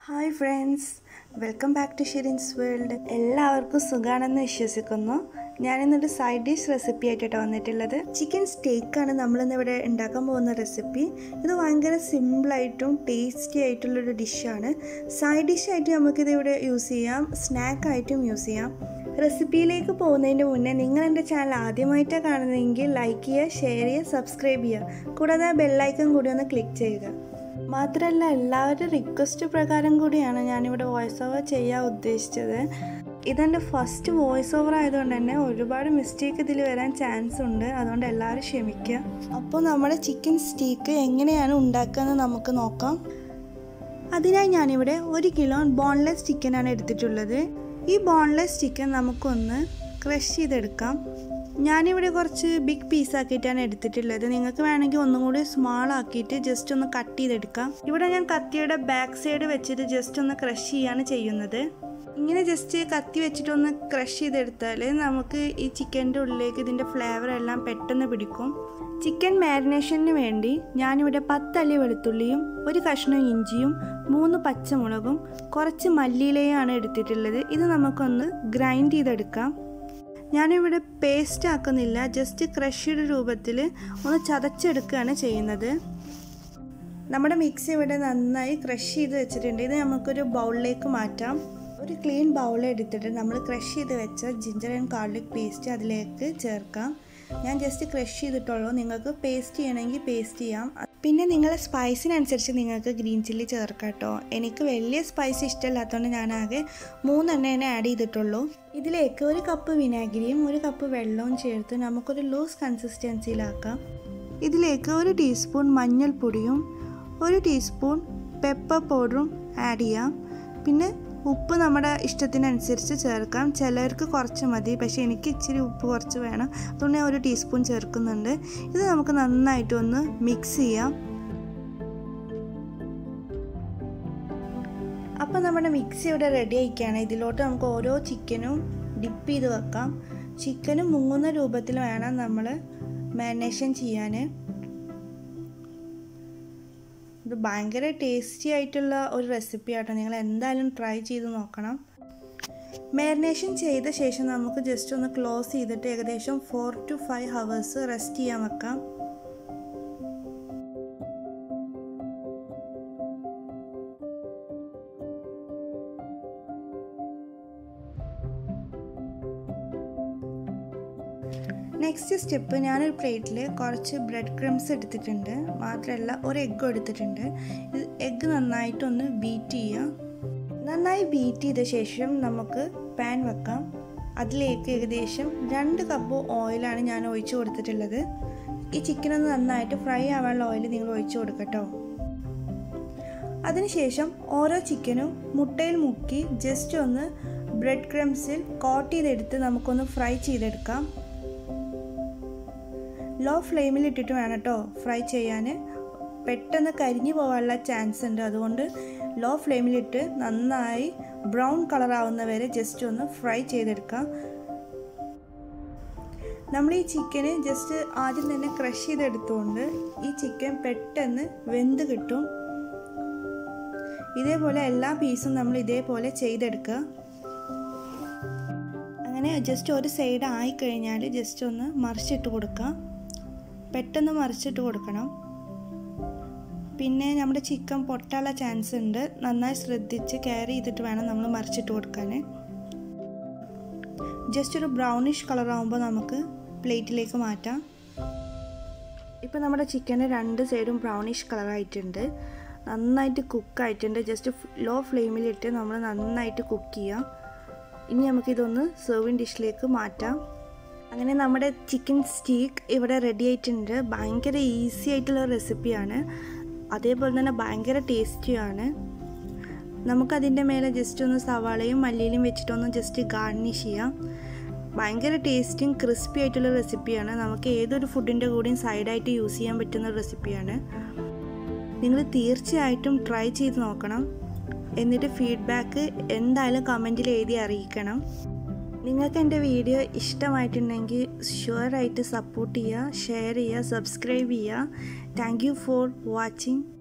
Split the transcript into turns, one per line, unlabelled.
hi friends welcome back to Shirin's world എല്ലാവർക്കും സുഖാണെന്ന് വിശ്വസിക്കുന്നു ഞാനിന്നൊരു സൈഡ് ഡിഷ് റെസിപ്പി ആയിട്ടാണ് വന്നിട്ടുള്ളത് ചിക്കൻ സ്റ്റേക്കാണ് നമ്മളിന്ന് ഇവിടെ ഉണ്ടാക്കാൻ പോകുന്ന റെസിപ്പി ഇത് ഭയങ്കര സിമ്പിളായിട്ടും ടേസ്റ്റി ആയിട്ടുള്ളൊരു ഡിഷാണ് സൈഡ് ഡിഷായിട്ട് നമുക്കിത് ഇവിടെ യൂസ് ചെയ്യാം സ്നാക്കായിട്ടും യൂസ് ചെയ്യാം റെസിപ്പിയിലേക്ക് പോകുന്നതിന് മുന്നേ നിങ്ങൾ എൻ്റെ ചാനൽ ആദ്യമായിട്ടാണ് കാണുന്നതെങ്കിൽ ലൈക്ക് ചെയ്യുക ഷെയർ ചെയ്യുക സബ്സ്ക്രൈബ് ചെയ്യുക കൂടാതെ ആ ബെല്ലൈക്കൺ കൂടി ഒന്ന് ക്ലിക്ക് ചെയ്യുക മാത്രമല്ല എല്ലാവരുടെ റിക്വസ്റ്റ് പ്രകാരം കൂടിയാണ് ഞാനിവിടെ വോയിസ് ഓവർ ചെയ്യാൻ ഉദ്ദേശിച്ചത് ഇതെൻ്റെ ഫസ്റ്റ് വോയിസ് ഓവർ ആയതുകൊണ്ട് തന്നെ ഒരുപാട് മിസ്റ്റേക്ക് ഇതിൽ വരാൻ ചാൻസ് ഉണ്ട് അതുകൊണ്ട് എല്ലാവരും ക്ഷമിക്കുക അപ്പോൾ നമ്മുടെ ചിക്കൻ സ്റ്റീക്ക് എങ്ങനെയാണ് ഉണ്ടാക്കുകയെന്ന് നമുക്ക് നോക്കാം അതിനായി ഞാനിവിടെ ഒരു കിലോ ബോൺലെസ് ചിക്കനാണ് എടുത്തിട്ടുള്ളത് ഈ ബോൺലെസ് ചിക്കൻ നമുക്കൊന്ന് ക്രഷ് ചെയ്തെടുക്കാം ഞാനിവിടെ കുറച്ച് ബിഗ് പീസ് ആക്കിയിട്ടാണ് എടുത്തിട്ടുള്ളത് നിങ്ങൾക്ക് വേണമെങ്കിൽ ഒന്നും കൂടി സ്മാൾ ആക്കിയിട്ട് ജസ്റ്റ് ഒന്ന് കട്ട് ചെയ്തെടുക്കാം ഇവിടെ ഞാൻ കത്തിയുടെ ബാക്ക് സൈഡ് വെച്ചിട്ട് ജസ്റ്റ് ഒന്ന് ക്രഷ് ചെയ്യാണ് ചെയ്യുന്നത് ഇങ്ങനെ ജസ്റ്റ് കത്തി വെച്ചിട്ടൊന്ന് ക്രഷ് ചെയ്തെടുത്താൽ നമുക്ക് ഈ ചിക്കൻ്റെ ഉള്ളിലേക്ക് ഇതിൻ്റെ ഫ്ലേവർ എല്ലാം പെട്ടെന്ന് പിടിക്കും ചിക്കൻ മാരിനേഷന് വേണ്ടി ഞാനിവിടെ പത്തല്ലി വെളുത്തുള്ളിയും ഒരു കഷ്ണം ഇഞ്ചിയും മൂന്ന് പച്ചമുളകും കുറച്ച് മല്ലിയിലയാണ് എടുത്തിട്ടുള്ളത് ഇത് നമുക്കൊന്ന് ഗ്രൈൻഡ് ചെയ്തെടുക്കാം ഞാനിവിടെ പേസ്റ്റ് ആക്കുന്നില്ല ജസ്റ്റ് ക്രഷ്ഡ് രൂപത്തിൽ ഒന്ന് ചതച്ചെടുക്കുകയാണ് ചെയ്യുന്നത് നമ്മുടെ മിക്സി ഇവിടെ നന്നായി ക്രഷ് ചെയ്ത് വെച്ചിട്ടുണ്ട് ഇത് നമുക്കൊരു ബൗളിലേക്ക് മാറ്റാം ഒരു ക്ലീൻ ബൗൾ എടുത്തിട്ട് നമ്മൾ ക്രഷ് ചെയ്ത് വെച്ച ജിഞ്ചർ ആൻഡ് ഗാർലിക് പേസ്റ്റ് അതിലേക്ക് ചേർക്കാം ഞാൻ ജസ്റ്റ് ക്രഷ് ചെയ്തിട്ടുള്ളൂ നിങ്ങൾക്ക് പേസ്റ്റ് ചെയ്യണമെങ്കിൽ പേസ്റ്റ് ചെയ്യാം പിന്നെ നിങ്ങളെ സ്പൈസിനനുസരിച്ച് നിങ്ങൾക്ക് ഗ്രീൻ ചില്ലി ചേർക്കാം കേട്ടോ എനിക്ക് വലിയ സ്പൈസ് ഇഷ്ടമില്ലാത്തതുകൊണ്ട് ഞാൻ ആകെ മൂന്നെണ്ണേനെ ആഡ് ചെയ്തിട്ടുള്ളൂ ഇതിലേക്ക് ഒരു കപ്പ് വിനാഗിരിയും ഒരു കപ്പ് വെള്ളവും ചേർത്ത് നമുക്കൊരു ലൂസ് കൺസിസ്റ്റൻസിയിലാക്കാം ഇതിലേക്ക് ഒരു ടീസ്പൂൺ മഞ്ഞൾപ്പൊടിയും ഒരു ടീസ്പൂൺ പെപ്പർ പൗഡറും ആഡ് ചെയ്യാം പിന്നെ ഉപ്പ് നമ്മുടെ ഇഷ്ടത്തിനനുസരിച്ച് ചേർക്കാം ചിലർക്ക് കുറച്ച് മതി പക്ഷേ എനിക്ക് ഇച്ചിരി ഉപ്പ് കുറച്ച് വേണം അതുകൊണ്ട് ഞാൻ ഒരു ടീസ്പൂൺ ചേർക്കുന്നുണ്ട് ഇത് നമുക്ക് നന്നായിട്ടൊന്ന് മിക്സ് ചെയ്യാം അപ്പോൾ നമ്മുടെ മിക്സി ഇവിടെ റെഡി ആയിക്കുകയാണ് ഇതിലോട്ട് നമുക്ക് ഓരോ ചിക്കനും ഡിപ്പ് ചെയ്ത് വെക്കാം ചിക്കനും മുങ്ങുന്ന രൂപത്തിൽ വേണം നമ്മൾ മാരിനേഷൻ ചെയ്യാൻ ഇത് ഭയങ്കര ടേസ്റ്റി ആയിട്ടുള്ള ഒരു റെസിപ്പി ആട്ടോ നിങ്ങൾ എന്തായാലും ട്രൈ ചെയ്ത് നോക്കണം മാരിനേഷൻ ചെയ്ത ശേഷം നമുക്ക് ജസ്റ്റ് ഒന്ന് ക്ലോസ് ചെയ്തിട്ട് ഏകദേശം four to five hours rest ചെയ്യാൻ വെക്കാം നെക്സ്റ്റ് സ്റ്റെപ്പ് ഞാനൊരു പ്ലേറ്റിൽ കുറച്ച് ബ്രെഡ് ക്രംസ് എടുത്തിട്ടുണ്ട് മാത്രമല്ല ഒരു എഗ്ഗും എടുത്തിട്ടുണ്ട് ഇത് എഗ്ഗ് നന്നായിട്ടൊന്ന് ബീറ്റ് ചെയ്യാം നന്നായി ബീറ്റ് ചെയ്ത ശേഷം നമുക്ക് പാൻ വെക്കാം അതിലേക്ക് ഏകദേശം രണ്ട് കപ്പ് ഓയിലാണ് ഞാൻ ഒഴിച്ചു കൊടുത്തിട്ടുള്ളത് ഈ ചിക്കൻ ഒന്ന് നന്നായിട്ട് ഫ്രൈ ആവാനുള്ള ഓയിൽ നിങ്ങൾ ഒഴിച്ചു കൊടുക്കട്ടോ അതിനുശേഷം ഓരോ ചിക്കനും മുട്ടയിൽ മുക്കി ജസ്റ്റ് ഒന്ന് ബ്രെഡ് ക്രംസിൽ കോട്ട് ചെയ്തെടുത്ത് നമുക്കൊന്ന് ഫ്രൈ ചെയ്തെടുക്കാം ലോ ഫ്ലെയിമിൽ ഇട്ടിട്ട് വേണം കേട്ടോ ഫ്രൈ ചെയ്യാൻ പെട്ടെന്ന് കരിഞ്ഞു പോകാനുള്ള ചാൻസ് ഉണ്ട് അതുകൊണ്ട് ലോ ഫ്ലെയിമിലിട്ട് നന്നായി ബ്രൗൺ കളർ ആവുന്ന വരെ ജസ്റ്റ് ഒന്ന് ഫ്രൈ ചെയ്തെടുക്കാം നമ്മൾ ഈ ചിക്കന് ജസ്റ്റ് ആദ്യം തന്നെ ക്രഷ് ചെയ്തെടുത്തുകൊണ്ട് ഈ ചിക്കൻ പെട്ടെന്ന് വെന്ത് കിട്ടും ഇതേപോലെ എല്ലാ പീസും നമ്മൾ ഇതേപോലെ ചെയ്തെടുക്കുക അങ്ങനെ ജസ്റ്റ് ഒരു സൈഡ് ആയി കഴിഞ്ഞാൽ ജസ്റ്റ് ഒന്ന് മറിച്ചിട്ട് കൊടുക്കാം പെട്ടെന്ന് മറിച്ചിട്ട് കൊടുക്കണം പിന്നെ നമ്മുടെ ചിക്കൻ പൊട്ടാനുള്ള ചാൻസ് ഉണ്ട് നന്നായി ശ്രദ്ധിച്ച് കെയർ ചെയ്തിട്ട് വേണം നമ്മൾ മറിച്ചിട്ട് കൊടുക്കാൻ ജസ്റ്റ് ഒരു ബ്രൗണിഷ് കളർ ആകുമ്പോൾ നമുക്ക് പ്ലേറ്റിലേക്ക് മാറ്റാം ഇപ്പോൾ നമ്മുടെ ചിക്കന് രണ്ട് സൈഡും ബ്രൗണിഷ് കളർ ആയിട്ടുണ്ട് നന്നായിട്ട് കുക്കായിട്ടുണ്ട് ജസ്റ്റ് ലോ ഫ്ലെയിമിലിട്ട് നമ്മൾ നന്നായിട്ട് കുക്ക് ചെയ്യാം ഇനി നമുക്കിതൊന്ന് സെർവിങ് ഡിഷിലേക്ക് മാറ്റാം അങ്ങനെ നമ്മുടെ ചിക്കൻ സ്റ്റീക്ക് ഇവിടെ റെഡി ആയിട്ടുണ്ട് ഭയങ്കര ഈസി ആയിട്ടുള്ള റെസിപ്പിയാണ് അതേപോലെ തന്നെ ഭയങ്കര ടേസ്റ്റിയാണ് നമുക്കതിൻ്റെ മേലെ ജസ്റ്റ് ഒന്ന് സവാളയും മല്ലിയിലും വെച്ചിട്ടൊന്ന് ജസ്റ്റ് ഗാർണിഷ് ചെയ്യാം ഭയങ്കര ടേസ്റ്റിയും ക്രിസ്പി ആയിട്ടുള്ള റെസിപ്പിയാണ് നമുക്ക് ഏതൊരു ഫുഡിൻ്റെ കൂടെയും സൈഡായിട്ട് യൂസ് ചെയ്യാൻ പറ്റുന്ന റെസിപ്പിയാണ് നിങ്ങൾ തീർച്ചയായിട്ടും ട്രൈ ചെയ്ത് നോക്കണം എന്നിട്ട് ഫീഡ്ബാക്ക് എന്തായാലും കമൻറ്റിൽ എഴുതി അറിയിക്കണം നിങ്ങൾക്ക് എൻ്റെ വീഡിയോ ഇഷ്ടമായിട്ടുണ്ടെങ്കിൽ ഷുവറായിട്ട് സപ്പോർട്ട് ചെയ്യുക ഷെയർ ചെയ്യുക സബ്സ്ക്രൈബ് ചെയ്യുക താങ്ക് യു ഫോർ വാച്ചിങ്